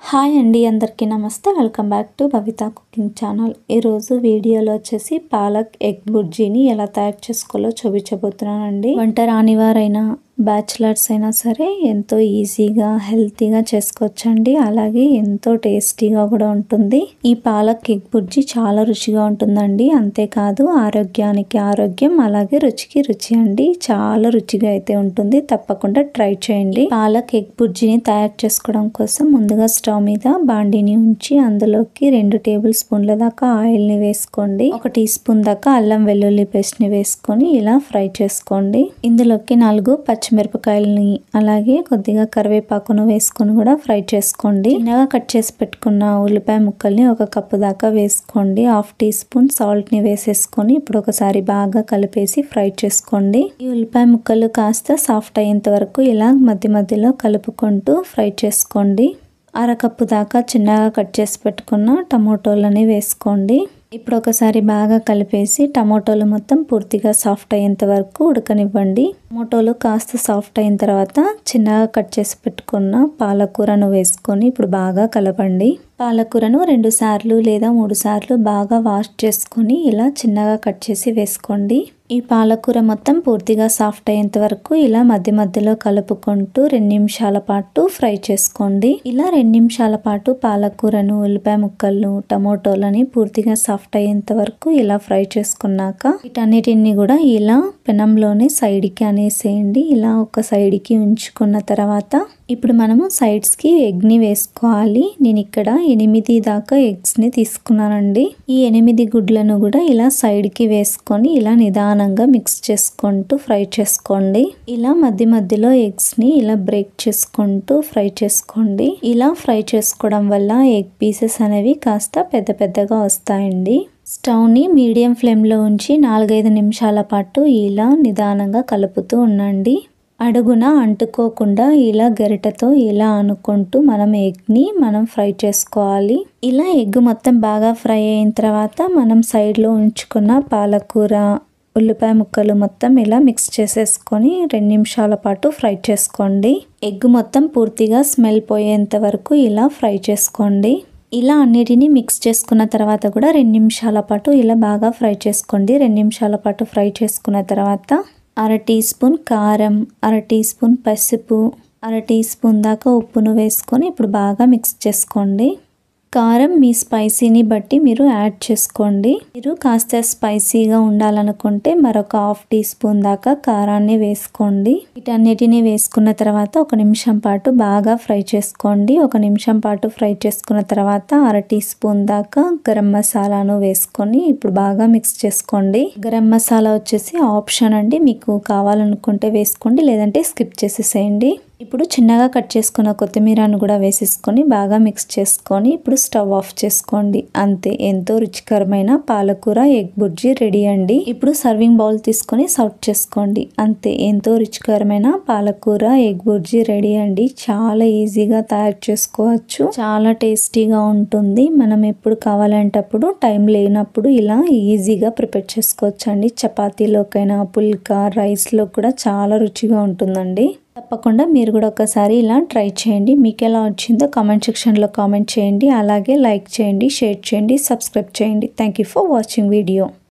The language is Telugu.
హాయ్ అండి అందరికీ నమస్తే welcome back to Bhavitha cooking channel ఈరోజు వీడియోలో వచ్చేసి పాలక్ ఎగ్ బుర్జీని ఎలా తయారు చేసుకోవాలో చూపించబోతున్నానండి వంట రానివారైనా బ్యాచిలర్స్ అయినా సరే ఎంతో ఈజీగా హెల్తీగా చేసుకోవచ్చండి అలాగే ఎంతో టేస్టీగా కూడా ఉంటుంది ఈ పాలక్ ఎగ్ బుర్జీ చాలా రుచిగా ఉంటుందండి అంతేకాదు ఆరోగ్యానికి ఆరోగ్యం అలాగే రుచికి రుచి అండి చాలా రుచిగా అయితే ఉంటుంది తప్పకుండా ట్రై చేయండి పాలక్ ఎగ్ బుర్జీని తయారు చేసుకోవడం కోసం ముందుగా స్టవ్ మీద బాండిని ఉంచి అందులోకి రెండు టేబుల్ స్పూన్ల దాకా ఆయిల్ ని వేసుకోండి ఒక టీ స్పూన్ దాకా అల్లం వెల్లుల్లి పేస్ట్ ని వేసుకొని ఇలా ఫ్రై చేసుకోండి ఇందులోకి నాలుగు పచ్చిమిరపకాయలని అలాగే కొద్దిగా కరివేపాకును వేసుకొని కూడా ఫ్రై చేసుకోండి చిన్నగా కట్ చేసి పెట్టుకున్న ఉల్లిపాయ ముక్కల్ని ఒక కప్పు దాకా వేసుకోండి హాఫ్ టీ స్పూన్ సాల్ట్ ని వేసేసుకొని ఇప్పుడు ఒకసారి బాగా కలిపేసి ఫ్రై చేసుకోండి ఈ ఉల్లిపాయ ముక్కలు కాస్త సాఫ్ట్ అయ్యేంత వరకు ఇలా మధ్య మధ్యలో కలుపుకుంటూ ఫ్రై చేసుకోండి అరకప్పు దాకా చిన్నగా కట్ చేసి పెట్టుకున్న టమోటోలని వేసుకోండి ఇప్పుడు ఒకసారి బాగా కలిపేసి టమోటోలు మొత్తం పూర్తిగా సాఫ్ట్ అయ్యేంత వరకు ఉడకనివ్వండి టమోటోలు కాస్త సాఫ్ట్ అయిన తర్వాత చిన్నగా కట్ చేసి పెట్టుకున్న పాలకూరను వేసుకొని ఇప్పుడు బాగా కలపండి పాలకూరను రెండు సార్లు లేదా మూడు సార్లు బాగా వాష్ చేసుకొని ఇలా చిన్నగా కట్ చేసి వేసుకోండి ఈ పాలకూర మొత్తం పూర్తిగా సాఫ్ట్ అయ్యేంత వరకు ఇలా మధ్య మధ్యలో కలుపుకుంటూ రెండు నిమిషాల పాటు ఫ్రై చేసుకోండి ఇలా రెండు నిమిషాల పాటు పాలకూరను ఉల్లిపాయ ముక్కలను టమోటోలని పూర్తిగా సాఫ్ట్ అయ్యేంత వరకు ఇలా ఫ్రై చేసుకున్నాక వీటన్నిటిని కూడా ఇలా పెనంలోనే సైడ్కి అనేసేయండి ఇలా ఒక సైడ్కి ఉంచుకున్న తర్వాత ఇప్పుడు మనము సైడ్స్కి ఎగ్ని వేసుకోవాలి నేను ఇక్కడ ఎనిమిది దాకా ఎగ్స్ని తీసుకున్నానండి ఈ ఎనిమిది గుడ్లను కూడా ఇలా సైడ్కి వేసుకొని ఇలా నిదానంగా మిక్స్ చేసుకుంటూ ఫ్రై చేసుకోండి ఇలా మధ్య మధ్యలో ఎగ్స్ని ఇలా బ్రేక్ చేసుకుంటూ ఫ్రై చేసుకోండి ఇలా ఫ్రై చేసుకోవడం వల్ల ఎగ్ పీసెస్ అనేవి కాస్త పెద్ద పెద్దగా వస్తాయండి స్టవ్ని మీడియం ఫ్లేమ్లో ఉంచి నాలుగైదు నిమిషాల పాటు ఇలా నిదానంగా కలుపుతూ ఉండండి అడుగున అంటుకోకుండా ఇలా గరిటతో ఇలా అనుకుంటూ మనం ఎగ్ని మనం ఫ్రై చేసుకోవాలి ఇలా ఎగ్ మొత్తం బాగా ఫ్రై అయిన తర్వాత మనం సైడ్లో ఉంచుకున్న పాలకూర ఉల్లిపాయ ముక్కలు మొత్తం ఇలా మిక్స్ చేసేసుకొని రెండు నిమిషాల పాటు ఫ్రై చేసుకోండి ఎగ్ మొత్తం పూర్తిగా స్మెల్ పోయేంత వరకు ఇలా ఫ్రై చేసుకోండి ఇలా అన్నిటినీ మిక్స్ చేసుకున్న తర్వాత కూడా రెండు నిమిషాల పాటు ఇలా బాగా ఫ్రై చేసుకోండి రెండు నిమిషాల పాటు ఫ్రై చేసుకున్న తర్వాత అర టీ స్పూన్ కారం అర టీ స్పూన్ పసుపు అర టీ స్పూన్ దాకా ఉప్పును వేసుకొని ఇప్పుడు బాగా మిక్స్ చేసుకోండి కారం మీ స్పైసీని బట్టి మీరు యాడ్ చేసుకోండి మీరు కాస్త స్పైసీగా ఉండాలనుకుంటే మరొక హాఫ్ టీ స్పూన్ దాకా కారాన్ని వేసుకోండి వీటన్నిటిని వేసుకున్న తర్వాత ఒక నిమిషం పాటు బాగా ఫ్రై చేసుకోండి ఒక నిమిషం పాటు ఫ్రై చేసుకున్న తర్వాత అర టీ స్పూన్ దాకా గరం మసాలాను వేసుకొని ఇప్పుడు బాగా మిక్స్ చేసుకోండి గరం మసాలా వచ్చేసి ఆప్షన్ అండి మీకు కావాలనుకుంటే వేసుకోండి లేదంటే స్కిప్ చేసేసేయండి ఇప్పుడు చిన్నగా కట్ చేసుకున్న కొత్తిమీరను కూడా వేసేసుకొని బాగా మిక్స్ చేసుకొని ఇప్పుడు స్టవ్ ఆఫ్ చేసుకోండి అంతే ఎంతో రుచికరమైన పాలకూర ఎగ్ బుర్జీ రెడీ అండి ఇప్పుడు సర్వింగ్ బౌల్ తీసుకొని సర్వ్ చేసుకోండి అంతే ఎంతో రుచికరమైన పాలకూర ఎగ్ బుర్జీ రెడీ అండి చాలా ఈజీగా తయారు చేసుకోవచ్చు చాలా టేస్టీగా ఉంటుంది మనం ఎప్పుడు కావాలంటప్పుడు టైం లేనప్పుడు ఇలా ఈజీగా ప్రిపేర్ చేసుకోవచ్చు అండి చపాతీలోకైనా పుల్కా రైస్లో కూడా చాలా రుచిగా ఉంటుందండి తప్పకుండా మీరు కూడా ఒకసారి ఇలా ట్రై చేయండి మీకు ఎలా వచ్చిందో కామెంట్ సెక్షన్లో కామెంట్ చేయండి అలాగే లైక్ చేయండి షేర్ చేయండి సబ్స్క్రైబ్ చేయండి thank you for watching video